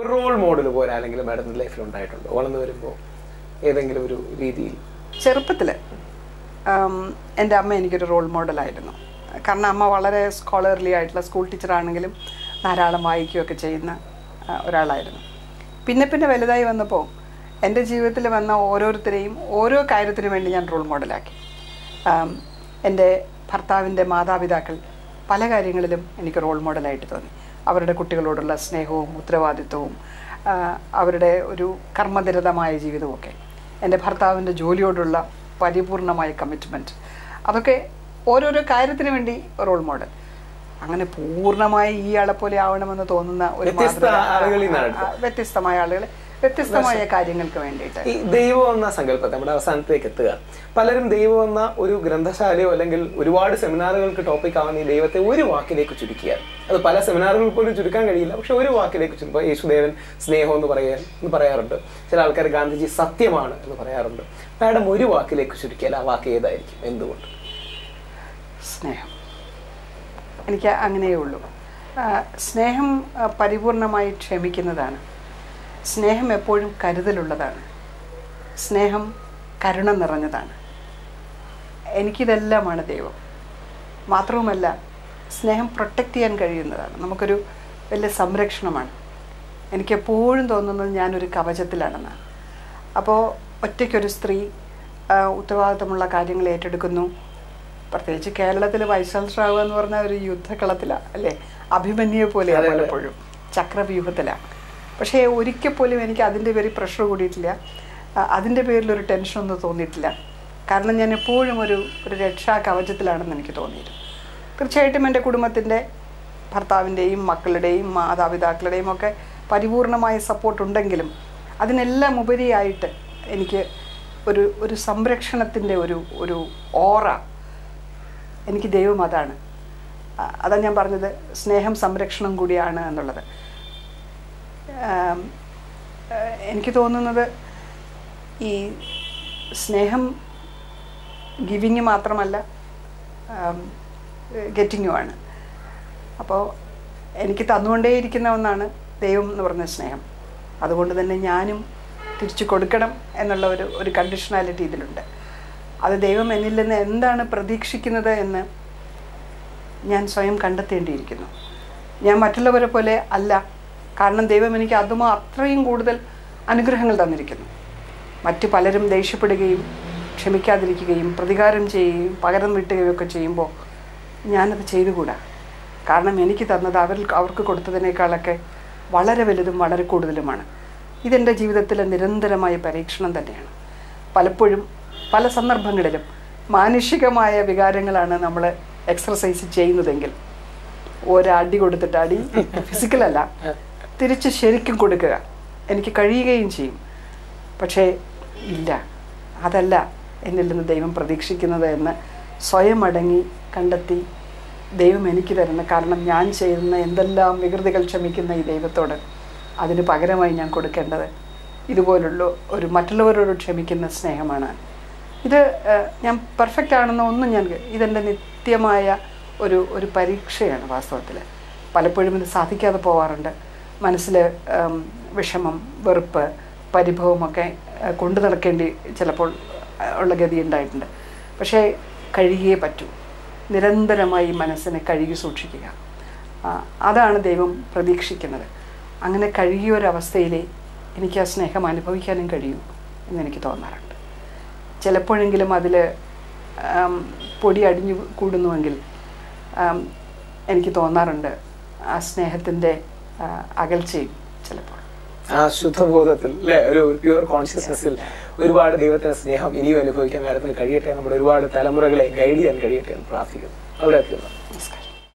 ഒരു role model പോലെ ആരെങ്കിലും മാഡത്തിന്റെ ലൈഫിൽ ഉണ്ടായിട്ടുണ്ടോ വളർന്നു വരുമ്പോൾ ഏതെങ്കിലും ഒരു രീതിയിൽ ചെറുപ്പത്തിൽ എൻ്റെ അമ്മ എനിക്കൊരു റോൾ മോഡലായിരുന്നു കാരണം അമ്മ വളരെ സ്കോളർലി ആയിട്ടുള്ള സ്കൂൾ ടീച്ചറാണെങ്കിലും ധാരാളം വായിക്കുകയൊക്കെ ചെയ്യുന്ന ആ, ഒരാളായിരുന്നു പിന്നെ പിന്നെ വലുതായി വന്നപ്പോൾ എൻ്റെ ജീവിതത്തിൽ വന്ന ഓരോരുത്തരെയും ഓരോ കാര്യത്തിനു വേണ്ടി ഞാൻ റോൾ മോഡലാക്കി ആം, എൻ്റെ ഭർത്താവിൻ്റെ മാതാപിതാക്കൾ പല കാര്യങ്ങളിലും എനിക്ക് റോൾ മോഡലായിട്ട് തോന്നി അവരുടെ കുട്ടികളോടുള്ള സ്നേഹവും ഉത്തരവാദിത്വവും ആ, അവരുടെ ഒരു കർമ്മനിരതമായ ജീവിതമൊക്കെ എൻ്റെ ഭർത്താവിൻ്റെ ജോലിയോടുള്ള പരിപൂർണമായ കമ്മിറ്റ്മെൻറ്റ് അതൊക്കെ ഓരോരോ കാര്യത്തിന് വേണ്ടി റോൾ മോഡൽ അങ്ങനെ പൂർണ്ണമായി ഈ ആളെ പോലെ ആവണമെന്ന് തോന്നുന്ന ഒരു വ്യത്യസ്ത മാതൃക. ആളുകളിൽ നിന്നാണ് ആ, ആ, വ്യത്യസ്തമായ ആളുകൾ വ്യത്യസ്തമായ കാര്യങ്ങൾക്ക് വേണ്ടിയിട്ട് ഈ ദൈവം എന്ന സങ്കല്പത്തെ നമ്മുടെ അവസാനത്തേക്ക് എത്തുക പലരും ദൈവം എന്ന ഒരു ഗ്രന്ഥശാലയോ അല്ലെങ്കിൽ ഒരുപാട് സെമിനാറുകൾക്ക് ടോപ്പിക് ആവുന്ന ഈ ദൈവത്തെ ഒരു വാക്കിലേക്ക് ചുരുക്കിയാൽ അത് പല സെമിനാറുകൾ പോലും ചുരുക്കാൻ കഴിയില്ല പക്ഷെ ഒരു വാക്കിലേക്ക് ചുരുക്കുക യേശുദേവൻ സ്നേഹം എന്ന് പറയാൻ എന്ന് പറയാറുണ്ട് ചില ആൾക്കാർ ഗാന്ധിജി സത്യമാണ് എന്ന് പറയാറുണ്ട് മാഡം ഒരു വാക്കിലേക്ക് ചുരുക്കിയാൽ ആ വാക്ക് ഏതായിരിക്കും എന്തുകൊണ്ട് സ്നേഹം എനിക്ക് അങ്ങനെയേ ഉള്ളൂ ആ, സ്നേഹം ആ, പരിപൂർണമായി ക്ഷമിക്കുന്നതാണ് സ്നേഹം എപ്പോഴും കരുതലുള്ളതാണ് സ്നേഹം കരുണ നിറഞ്ഞതാണ് എനിക്കിതെല്ലാമാണ് ദൈവം മാത്രവുമല്ല സ്നേഹം പ്രൊട്ടക്റ്റ് ചെയ്യാൻ കഴിയുന്നതാണ് നമുക്കൊരു വലിയ സംരക്ഷണമാണ് എനിക്കെപ്പോഴും തോന്നുന്നത് ഞാനൊരു കവചത്തിലാണെന്നാണ് അപ്പോൾ ഒറ്റയ്ക്കൊരു സ്ത്രീ ആ, ഉത്തരവാദിത്തമുള്ള കാര്യങ്ങൾ ഏറ്റെടുക്കുന്നു പ്രത്യേകിച്ച് കേരളത്തിൽ വൈസ് ചാൻസലർ ആവുക എന്ന് പറഞ്ഞാൽ ഒരു യുദ്ധക്കളത്തിലാണ് അല്ലേ അഭിമന്യെ പോലെയാണ് പലപ്പോഴും ചക്രവ്യൂഹത്തിലാണ് പക്ഷേ ഒരിക്കൽ പോലും എനിക്ക് അതിൻ്റെ പേരിൽ പ്രഷർ കൂടിയിട്ടില്ല ആ, അതിൻ്റെ പേരിൽ ഒരു ടെൻഷനൊന്നും തോന്നിയിട്ടില്ല കാരണം ഞാൻ എപ്പോഴും ഒരു ഒരു രക്ഷാ കവചത്തിലാണെന്ന് എനിക്ക് തോന്നിയിരുന്നു തീർച്ചയായിട്ടും എൻ്റെ കുടുംബത്തിൻ്റെ ഭർത്താവിൻ്റെയും മക്കളുടെയും മാതാപിതാക്കളുടെയും ഒക്കെ പരിപൂർണമായ സപ്പോർട്ട് ഉണ്ടെങ്കിലും അതിനെല്ലാം ഉപരിയായിട്ട് എനിക്ക് ഒരു ഒരു സംരക്ഷണത്തിൻ്റെ ഒരു ഒരു ഓറ എനിക്ക് ദൈവം അതാണ് ആ, അതാ ഞാൻ പറഞ്ഞത് സ്നേഹം സംരക്ഷണം കൂടിയാണ് എന്നുള്ളത് ആം, ആ, എനിക്ക് തോന്നുന്നത് ഈ സ്നേഹം ഗിവിങ് മാത്രമല്ല ഗെറ്റിങ്ങുമാണ് അപ്പോൾ എനിക്ക് തന്നുകൊണ്ടേയിരിക്കുന്ന ഒന്നാണ് ദൈവം എന്ന് പറഞ്ഞ സ്നേഹം അതുകൊണ്ട് തന്നെ ഞാനും തിരിച്ചു കൊടുക്കണം എന്നുള്ള ഒരു ഒരു കണ്ടീഷണാലിറ്റി ഇതിലുണ്ട് അത് ദൈവം എന്നിൽ നിന്ന് എന്താണ് പ്രതീക്ഷിക്കുന്നത് എന്ന് ഞാൻ സ്വയം കണ്ടെത്തേണ്ടിയിരിക്കുന്നു ഞാൻ മറ്റുള്ളവരെ പോലെ അല്ല കാരണം ദൈവം എനിക്ക് അതുമോ അത്രയും കൂടുതൽ അനുഗ്രഹങ്ങൾ തന്നിരിക്കുന്നു മറ്റു പലരും ദേഷ്യപ്പെടുകയും ക്ഷമിക്കാതിരിക്കുകയും പ്രതികാരം ചെയ്യുകയും പകരം വീട്ടുകയും ഒക്കെ ചെയ്യുമ്പോൾ ഞാനത് ചെയ്തുകൂടാ കാരണം എനിക്ക് തന്നത് അവർ അവർക്ക് കൊടുത്തതിനേക്കാളൊക്കെ വളരെ വലുതും വളരെ കൂടുതലുമാണ് ഇതെൻ്റെ ജീവിതത്തിലെ നിരന്തരമായ പരീക്ഷണം തന്നെയാണ് പലപ്പോഴും പല സന്ദർഭങ്ങളിലും മാനുഷികമായ വികാരങ്ങളാണ് നമ്മൾ എക്സർസൈസ് ചെയ്യുന്നതെങ്കിൽ ഒരടി കൊടുത്തിട്ട് അടി ഫിസിക്കലല്ല തിരിച്ച് ശരിക്കും കൊടുക്കുക എനിക്ക് കഴിയുകയും ചെയ്യും പക്ഷേ ഇല്ല അതല്ല എന്നിൽ നിന്ന് ദൈവം പ്രതീക്ഷിക്കുന്നത് എന്ന് സ്വയം അടങ്ങി കണ്ടെത്തി ദൈവം എനിക്ക് തരുന്ന കാരണം ഞാൻ ചെയ്യുന്ന എന്തെല്ലാം വികൃതികൾ ക്ഷമിക്കുന്ന ഈ ദൈവത്തോട് അതിന് പകരമായി ഞാൻ കൊടുക്കേണ്ടത് ഇതുപോലുള്ള ഒരു മറ്റുള്ളവരോട് ക്ഷമിക്കുന്ന സ്നേഹമാണ് ഇത് ഏഹ്, ഞാൻ പെർഫെക്റ്റ് ആണെന്ന് ഒന്നും ഞാൻ ഇതെൻ്റെ നിത്യമായ ഒരു ഒരു പരീക്ഷയാണ് വാസ്തവത്തിൽ പലപ്പോഴും ഇത് സാധിക്കാതെ പോവാറുണ്ട് മനസ്സിൽ ഉം, വിഷമം വെറുപ്പ് പരിഭവമൊക്കെ ഏഹ്, കൊണ്ടു നടക്കേണ്ടി ചിലപ്പോൾ ഏഹ്, ഉള്ള ഗതി ഉണ്ടായിട്ടുണ്ട് പക്ഷേ കഴുകിയേ പറ്റൂ നിരന്തരമായി മനസ്സിനെ കഴുകി സൂക്ഷിക്കുക ആ, അതാണ് ദൈവം പ്രതീക്ഷിക്കുന്നത് അങ്ങനെ കഴുകിയ ഒരവസ്ഥയിലേ എനിക്ക് ആ സ്നേഹം അനുഭവിക്കാനും കഴിയൂ എന്നെനിക്ക് തോന്നാറുണ്ട് ചിലപ്പോഴെങ്കിലും അതിൽ പൊടി അടിഞ്ഞു കൂടുന്നുവെങ്കിൽ ആം, എനിക്ക് തോന്നാറുണ്ട് ആ സ്നേഹത്തിൻ്റെ ആ, അകൽച്ചയും ചിലപ്പോൾ ആ ശുദ്ധബോധത്തിൽ അല്ലെ ഒരു പ്യുവർ കോൺഷ്യസ്നെസ്സിൽ ഒരുപാട് ദൈവത്തിന്റെ സ്നേഹം ഇനിയും അനുഭവിക്കാൻ മാഡത്തിന് കഴിയട്ടെ നമ്മുടെ ഒരുപാട് തലമുറകളെ ഗൈഡ് ചെയ്യാൻ കഴിയട്ടെ എന്ന് പ്രാർത്ഥിക്കുന്നു അവിടെ എത്തുന്നു നമസ്കാരം